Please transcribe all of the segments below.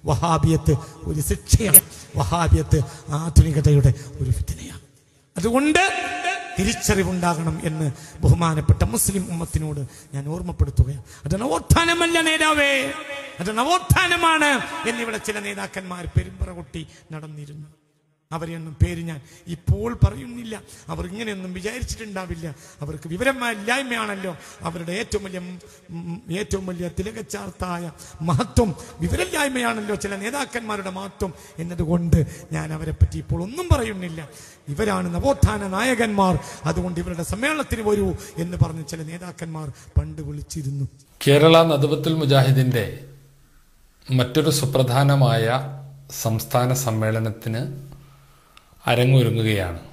വഹാബിയത്ത് ഒരു ശിക്ഷയാണ് വഹാബിയത്ത് ആധുനികതയുടെ ഒരു ഫിത്തനയാണ് അതുകൊണ്ട് തിരിച്ചറിവുണ്ടാകണം എന്ന് ബഹുമാനപ്പെട്ട മുസ്ലിം ഉമ്മത്തിനോട് ഞാൻ ഓർമ്മപ്പെടുത്തുകയാണ് അത് നവോത്ഥാനമല്ല നേതാവേ അത് നവോത്ഥാനമാണ് എന്നിവിടെ ചില നേതാക്കന്മാർ പെരുമ്പറ കൊട്ടി നടന്നിരുന്നു അവരെയൊന്നും പേര് ഞാൻ ഇപ്പോൾ പറയുന്നില്ല അവർ ഇങ്ങനെയൊന്നും വിചാരിച്ചിട്ടുണ്ടാവില്ല അവർക്ക് വിവരമില്ലായ്മയാണല്ലോ അവരുടെ ഏറ്റവും വലിയ ഉം, ഏറ്റവും വലിയ തിലകച്ചാർത്തായ മഹത്വം വിവരമില്ലായ്മയാണല്ലോ ചില നേതാക്കന്മാരുടെ മഹത്വം എന്നതുകൊണ്ട് ഞാൻ അവരെ പറ്റി ഇപ്പോൾ ഒന്നും പറയുന്നില്ല ഇവരാണ് നവോത്ഥാന നായകന്മാർ അതുകൊണ്ട് ഇവരുടെ സമ്മേളനത്തിന് വരൂ എന്ന് പറഞ്ഞ് ചില നേതാക്കന്മാർ പണ്ട് വിളിച്ചിരുന്നു കേരള നദുബത്തുൽ മുജാഹിദിന്റെ മറ്റൊരു സുപ്രധാനമായ സംസ്ഥാന സമ്മേളനത്തിന് അരങ്ങൊരുങ്ങുകയാണ്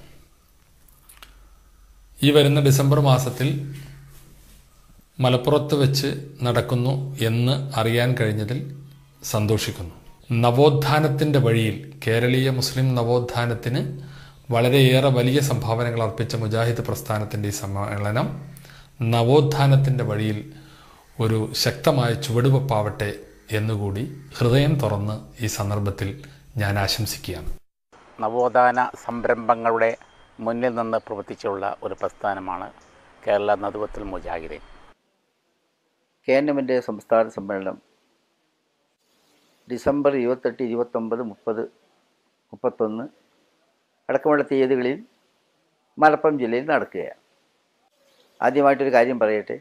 ഈ വരുന്ന ഡിസംബർ മാസത്തിൽ മലപ്പുറത്ത് വെച്ച് നടക്കുന്നു എന്ന് അറിയാൻ കഴിഞ്ഞതിൽ സന്തോഷിക്കുന്നു നവോത്ഥാനത്തിൻ്റെ വഴിയിൽ കേരളീയ മുസ്ലിം നവോത്ഥാനത്തിന് വളരെയേറെ വലിയ സംഭാവനകൾ അർപ്പിച്ച മുജാഹിദ് പ്രസ്ഥാനത്തിൻ്റെ ഈ സമ്മേളനം നവോത്ഥാനത്തിൻ്റെ വഴിയിൽ ഒരു ശക്തമായ ചുവടുവെപ്പാവട്ടെ എന്നുകൂടി ഹൃദയം തുറന്ന് ഈ സന്ദർഭത്തിൽ ഞാൻ ആശംസിക്കുകയാണ് നവോത്ഥാന സംരംഭങ്ങളുടെ മുന്നിൽ നിന്ന് പ്രവർത്തിച്ചുള്ള ഒരു പ്രസ്ഥാനമാണ് കേരള നദുവത്തുൽ മുജാഹിദീൻ കെ എൻ എമ്മിൻ്റെ സംസ്ഥാന സമ്മേളനം ഡിസംബർ ഇരുപത്തെട്ട് ഇരുപത്തൊമ്പത് മുപ്പത് മുപ്പത്തൊന്ന് അടക്കമുള്ള തീയതികളിൽ മലപ്പുറം ജില്ലയിൽ നടക്കുകയാണ് ആദ്യമായിട്ടൊരു കാര്യം പറയട്ടെ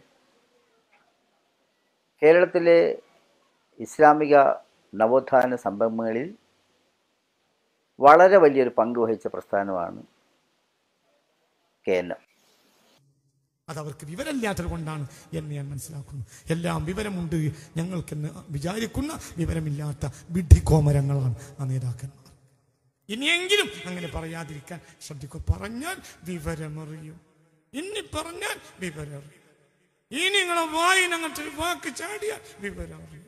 കേരളത്തിലെ ഇസ്ലാമിക നവോത്ഥാന സംരംഭങ്ങളിൽ വളരെ വലിയൊരു പങ്ക് വഹിച്ച പ്രസ്ഥാനമാണ് കെ എൻ എം അതവർക്ക് വിവരമില്ലാത്തത് കൊണ്ടാണ് എന്ന് ഞാൻ മനസ്സിലാക്കുന്നു എല്ലാം വിവരമുണ്ട് ഞങ്ങൾക്കെന്ന് വിചാരിക്കുന്ന വിവരമില്ലാത്ത വിഡ്ഢിക്കോമരങ്ങളാണ് ആ നേതാക്കന്മാർ ഇനിയെങ്കിലും അങ്ങനെ പറയാതിരിക്കാൻ ശ്രദ്ധിക്കുക പറഞ്ഞാൽ വിവരമറിയും ഇനി പറഞ്ഞാൽ വിവരമറിയും ഇനി നിങ്ങളെ വായിന് അങ്ങനത്തെ ഒരു വാക്ക് ചാടിയാൽ വിവരമറിയും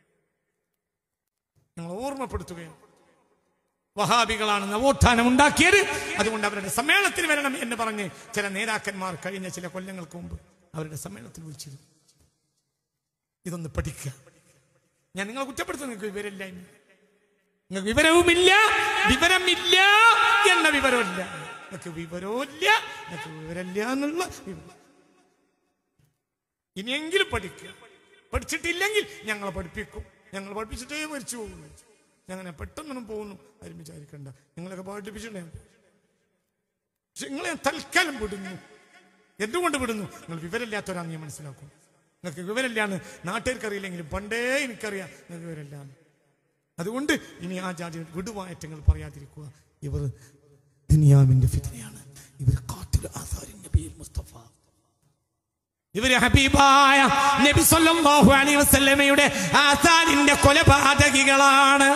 ഞങ്ങൾ ഓർമ്മപ്പെടുത്തുകയാണ് വഹാബികളാണ് നവോത്ഥാനം ഉണ്ടാക്കിയത് അതുകൊണ്ട് അവരുടെ സമ്മേളനത്തിന് വരണം എന്ന് പറഞ്ഞ് ചില നേതാക്കന്മാർ കഴിഞ്ഞ ചില കൊല്ലങ്ങൾക്ക് മുമ്പ് അവരുടെ സമ്മേളനത്തിൽ വിളിച്ചിരുന്നു ഇതൊന്ന് പഠിക്കുക ഞാൻ നിങ്ങളെ കുറ്റപ്പെടുത്തുന്ന നിങ്ങൾക്ക് വിവരമില്ലായ്മ നിങ്ങൾക്ക് വിവരവുമില്ല വിവരമില്ല എന്ന വിവരമില്ല നിങ്ങൾക്ക് വിവരവുമില്ല നിങ്ങൾക്ക് വിവരമില്ല എന്നുള്ള വിവരം ഇനിയെങ്കിലും പഠിക്കുക പഠിച്ചിട്ടില്ലെങ്കിൽ ഞങ്ങളെ പഠിപ്പിക്കും ഞങ്ങൾ പഠിപ്പിച്ചിട്ടേ മരിച്ചു പോകുന്നു ഞങ്ങനെ പെട്ടെന്നൊന്നും പോകുന്നു ആരും വിചാരിക്കണ്ട നിങ്ങളൊക്കെ പഠിപ്പിച്ചിട്ടേ പക്ഷെ നിങ്ങളെ ഞാൻ തൽക്കാലം വിടുന്നു എന്തുകൊണ്ട് വിടുന്നു നിങ്ങൾ വിവരമില്ലാത്തവരാന്ന് ഞാൻ മനസ്സിലാക്കും നിങ്ങൾക്ക് വിവരമില്ലാന്ന് നാട്ടുകാർക്ക് അറിയില്ലെങ്കിലും പണ്ടേ എനിക്കറിയാം നിങ്ങൾക്ക് വിവരമില്ലാന്ന് അതുകൊണ്ട് ഇനി ആ ജാതി വിടുവായറ്റങ്ങൾ പറയാതിരിക്കുക ഇവർ ദുനിയാവിന്റെ ഫിത്തനയാണ് ഇവർ കാത്തിൽ ആസാരിൻ നബിയിൽ മുസ്തഫ ഇവര് ഹബീബായ നബി സല്ലല്ലാഹു അലൈഹി വസല്ലമയുടെ ആസാരിന്റെ കൊലപാതകികളാണ്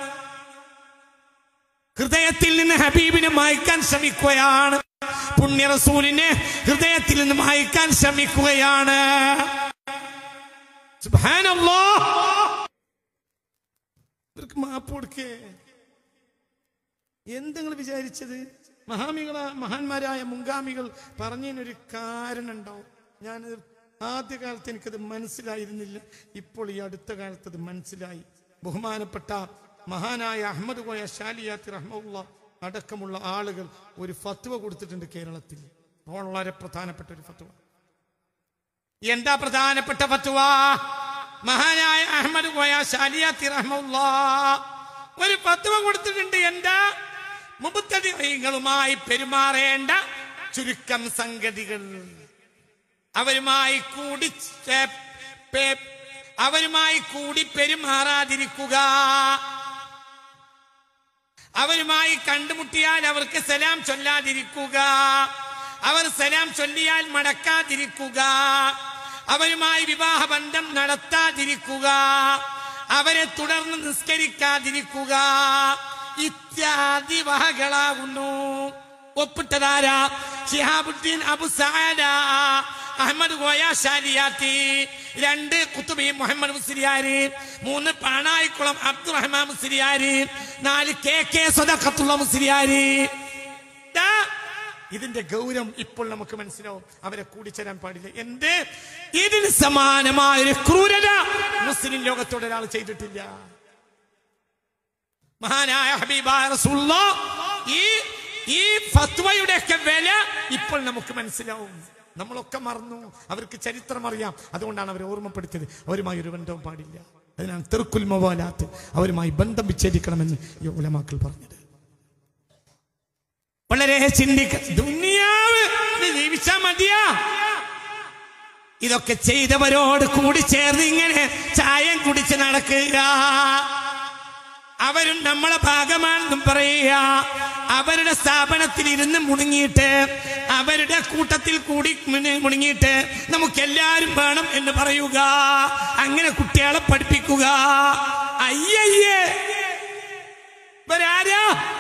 ഹൃദയത്തിൽ നിന്ന് ഹബീബിനെ മായ്ക്കാൻ ശ്രമിക്കുകയാണ് പുണ്യ റസൂലിനെ ഹൃദയത്തിൽ നിന്ന് മായ്ക്കാൻ ശ്രമിക്കുകയാണ് സുബ്ഹാനല്ലാഹ് ഇവർക്ക് മാപ്പ് കൊടുക്കേ എന്തെങ്ങൾ വിചാരിച്ചത് മഹാമികള മഹാന്മാരായ മുൻഗാമികൾ പറഞ്ഞതിനൊരു കാരണം ഉണ്ടാവും ഞാൻ ആദ്യകാലത്ത് എനിക്കത് മനസ്സിലായിരുന്നില്ല ഇപ്പോൾ ഈ അടുത്ത കാലത്ത് അത് മനസ്സിലായി ബഹുമാനപ്പെട്ട മഹാനായ അഹമ്മദ് കോയ ഷാലിയാത്തി റഹ്മുള്ള അടക്കമുള്ള ആളുകൾ ഒരു ഫത്വ കൊടുത്തിട്ടുണ്ട് കേരളത്തിൽ വളരെ പ്രധാനപ്പെട്ട ഒരു ഫത്വ എന്താ പ്രധാനപ്പെട്ട ഫത്വ മഹാനായ അഹമ്മദ് കോയ ഷാലിയാത്തി റഹ്മുള്ള ഒരു ഫത്വ കൊടുത്തിട്ടുണ്ട് എന്താ മുബത്തടികളുമായി പെരുമാറേണ്ട ചുരുക്കം സംഗതികൾ അവരുമായി കൂടി ചേ- പേ- അവരുമായി കൂടി പെരുമാറാതിരിക്കുക അവരുമായി കണ്ടുമുട്ടിയാൽ അവർക്ക് സലാം ചൊല്ലാതിരിക്കുക അവർ സലാം ചൊല്ലിയാൽ മടക്കാതിരിക്കുക അവരുമായി വിവാഹ ബന്ധം നടത്താതിരിക്കുക അവരെ തുടർന്ന് നിസ്കരിക്കാതിരിക്കുക ഇത്യാദി വഹകളാകുന്നു ഒപ്പിട്ടതാരാ ഷിഹാബുദ്ദീൻ അബു സാല അഹമ്മദ് ഗോയ ഷാലിയാത്തി രണ്ട് കുത്തുബി മുഹമ്മദ് മുസ്ലിയാര് മൂന്ന് പാണായിക്കുളം അബ്ദുറഹ്മാൻ മുസ്ലിയാര് നാല് കെ കെ സ്വതക്കത്തുള്ള മുസ്ലിയാര് ദാ, ഇതിന്റെ ഗൗരവം ഇപ്പോൾ നമുക്ക് മനസ്സിലാവും അവരെ കൂടിച്ചേരാൻ പാടില്ല എന്ത് ഇതിന് സമാനമായ ഒരു ക്രൂരത മുസ്ലിം ലോകത്തോട് ഒരാൾ ചെയ്തിട്ടില്ല മഹാനായ ഹബീബായ റസൂലുള്ള ഈ ഈ ഫത്വയുടെയൊക്കെ വില ഇപ്പോൾ നമുക്ക് മനസ്സിലാവും നമ്മളൊക്കെ മറന്നു അവർക്ക് ചരിത്രം അറിയാം അതുകൊണ്ടാണ് അവരെ ഓർമ്മപ്പെടുത്തിയത് അവരുമായി ഒരു ബന്ധവും പാടില്ല അതിനാണ് തെറുക്കുൽ മൊബാലാത്ത് അവരുമായി ബന്ധം വിച്ഛേദിക്കണമെന്ന് ഈ ഉലമാക്കൾ പറഞ്ഞത് വളരെ ചിന്തിക്ക ദുനിയാവ് ഇത് ജീവിച്ചാ മതിയാ ഇതൊക്കെ ചെയ്തവരോട് കൂടി ചേർന്ന് ഇങ്ങനെ ചായം കുടിച്ച് നടക്കുക അവരും നമ്മളെ ഭാഗമാണെന്നും പറയുക അവരുടെ സ്ഥാപനത്തിൽ ഇരുന്ന് മുണങ്ങിയിട്ട് അവരുടെ കൂട്ടത്തിൽ കൂടി മുന- മുണങ്ങിയിട്ട് നമുക്കെല്ലാരും വേണം എന്ന് പറയുക അങ്ങനെ കുട്ടികളെ പഠിപ്പിക്കുക അയ്യയ്യേ ഇവരാരാ